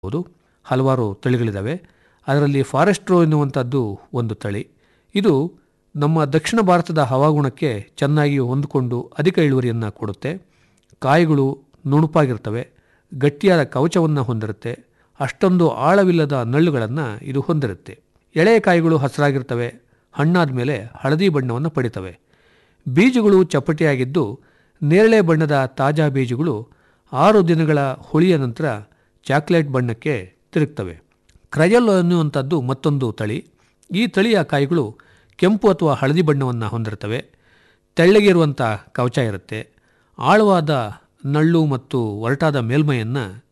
ಹೌದು ಹಲವಾರು ತಳಿಗಳಿದ್ದಾವೆ ಅದರಲ್ಲಿ ಫಾರೆಸ್ಟ್ರೋ ಎನ್ನುವಂಥದ್ದು ಒಂದು ತಳಿ ಇದು ನಮ್ಮ ದಕ್ಷಿಣ ಭಾರತದ ಹವಾಗುಣಕ್ಕೆ ಚೆನ್ನಾಗಿ ಹೊಂದಿಕೊಂಡು ಅಧಿಕ ಇಳುವರಿಯನ್ನು ಕೊಡುತ್ತೆ ಕಾಯಿಗಳು ನುಣುಪಾಗಿರ್ತವೆ ಗಟ್ಟಿಯಾದ ಕವಚವನ್ನು ಹೊಂದಿರುತ್ತೆ ಅಷ್ಟೊಂದು ಆಳವಿಲ್ಲದ ನಳ್ಳುಗಳನ್ನು ಇದು ಹೊಂದಿರುತ್ತೆ ಎಳೆಯ ಕಾಯಿಗಳು ಹಸಿರಾಗಿರ್ತವೆ ಹಣ್ಣಾದ ಮೇಲೆ ಹಳದಿ ಬಣ್ಣವನ್ನು ಪಡಿತವೆ ಬೀಜಗಳು ಚಪ್ಪಟೆಯಾಗಿದ್ದು ನೇರಳೆ ಬಣ್ಣದ ತಾಜಾ ಬೀಜಗಳು ಆರು ದಿನಗಳ ಹುಳಿಯ ನಂತರ ಚಾಕ್ಲೇಟ್ ಬಣ್ಣಕ್ಕೆ ತಿರುಗ್ತವೆ ಕ್ರಯಲ್ ಅನ್ನುವಂಥದ್ದು ಮತ್ತೊಂದು ತಳಿ ಈ ತಳಿಯ ಕಾಯಿಗಳು ಕೆಂಪು ಅಥವಾ ಹಳದಿ ಬಣ್ಣವನ್ನು ಹೊಂದಿರ್ತವೆ ತೆಳ್ಳಗಿರುವಂಥ ಕವಚ ಇರುತ್ತೆ ಆಳವಾದ ನಳ್ಳು ಮತ್ತು ಒರಟಾದ ಮೇಲ್ಮೈಯನ್ನು